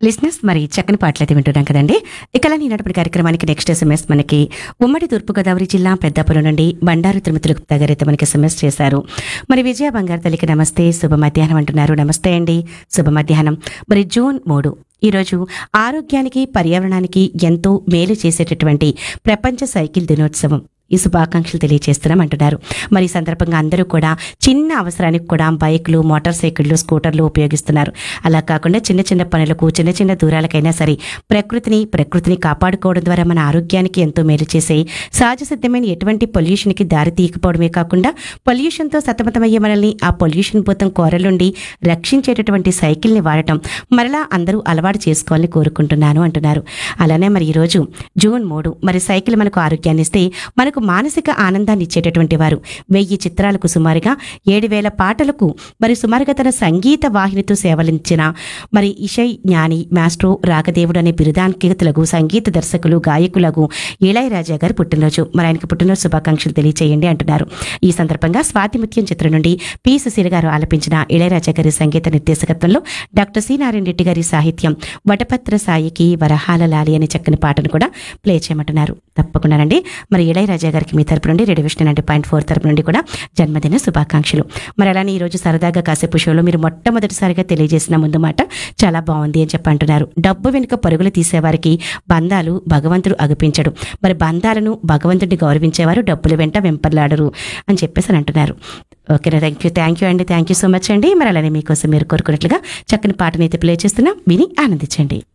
లిస్నెస్ మరి చక్కని పాటలు అయితే వింటున్నాం కదండి ఇక ఈనాటి కార్యక్రమానికి నెక్స్ట్ ఎస్ఎంఎస్ మనకి ఉమ్మడి తూర్పుగోదావరి జిల్లా పెద్దాపురం నుండి బండారు తిరుమతులు గుప్తా గారు అయితే మనకి ఎస్ఎంఎస్ చేశారు మరి విజయ బంగారు తల్లికి నమస్తే శుభ మధ్యాహ్నం అంటున్నారు నమస్తే అండి శుభ మధ్యాహ్నం మరి జూన్ మూడు ఈరోజు ఆరోగ్యానికి పర్యావరణానికి ఎంతో మేలు చేసేటటువంటి ప్రపంచ సైకిల్ దినోత్సవం ఈ శుభాకాంక్షలు తెలియజేస్తున్నాం అంటున్నారు మరి ఈ సందర్భంగా అందరూ కూడా చిన్న అవసరానికి కూడా బైకులు మోటార్ సైకిళ్ళు స్కూటర్లు ఉపయోగిస్తున్నారు అలా కాకుండా చిన్న చిన్న పనులకు చిన్న చిన్న దూరాలకైనా సరే ప్రకృతిని ప్రకృతిని కాపాడుకోవడం ద్వారా మన ఆరోగ్యానికి ఎంతో మేలు చేసే సహజ సిద్ధమైన ఎటువంటి పొల్యూషన్కి దారి తీయకపోవడమే కాకుండా పొల్యూషన్తో సతమతమయ్యే మనల్ని ఆ పొల్యూషన్ భూతం కోరలుండి రక్షించేటటువంటి సైకిల్ని వాడటం మరలా అందరూ అలవాటు చేసుకోవాలని కోరుకుంటున్నాను అంటున్నారు అలానే మరి ఈరోజు జూన్ మూడు మరి సైకిల్ మనకు ఆరోగ్యాన్ని ఇస్తే మనకు మానసిక ఆనందాన్ని ఇచ్చేటటువంటి వారు వెయ్యి చిత్రాలకు సుమారుగా ఏడు వేల పాటలకు మరి సుమారుగా తన సంగీత వాహినితో సేవలించిన మరి ఇషయ్ జ్ఞాని మాస్ట్రో రాగదేవుడు అనే బిరుదాంకితులకు సంగీత దర్శకులు గాయకులకు ఇళయరాజా గారు పుట్టినరోజు మరి ఆయనకు పుట్టినరోజు శుభాకాంక్షలు తెలియచేయండి అంటున్నారు ఈ సందర్భంగా స్వాతిముత్యం చిత్రం నుండి పి సుశీల గారు ఆలపించిన ఇళయరాజా గారి సంగీత నిర్దేశకత్వంలో డాక్టర్ సి నారాయణ రెడ్డి గారి సాహిత్యం వటపత్ర సాయికి వరహాల లాలి అనే చక్కని పాటను కూడా ప్లే చేయమంటున్నారు తప్పకుండానండి మరి ఇళయరాజా గారికి మీ తరపు నుండి radio vision ninety point four తరపు నుండి కూడా జన్మదిన శుభాకాంక్షలు మరి అలానే ఈ రోజు సరదాగా కాసేపు షోలో మీరు మొట్టమొదటిసారిగా తెలియజేసిన ముందు మాట చాలా బాగుంది అని చెప్పి అంటున్నారు డబ్బు వెనుక పరుగులు తీసేవారికి బంధాలు భగవంతుడు అగుపించడు మరి బంధాలను భగవంతుడిని గౌరవించేవారు డబ్బుల వెంట వెంపర్లాడరు అని చెప్పేసి అని అంటున్నారు ఓకేనా థ్యాంక్ యూ థ్యాంక్ యూ అండి థ్యాంక్ యూ సో మచ్ అండి మరి అలానే మీకోసం మీరు కోరుకున్నట్లుగా చక్కని పాటనైతే ప్లే చేస్తున్నాం విని ఆనందించండి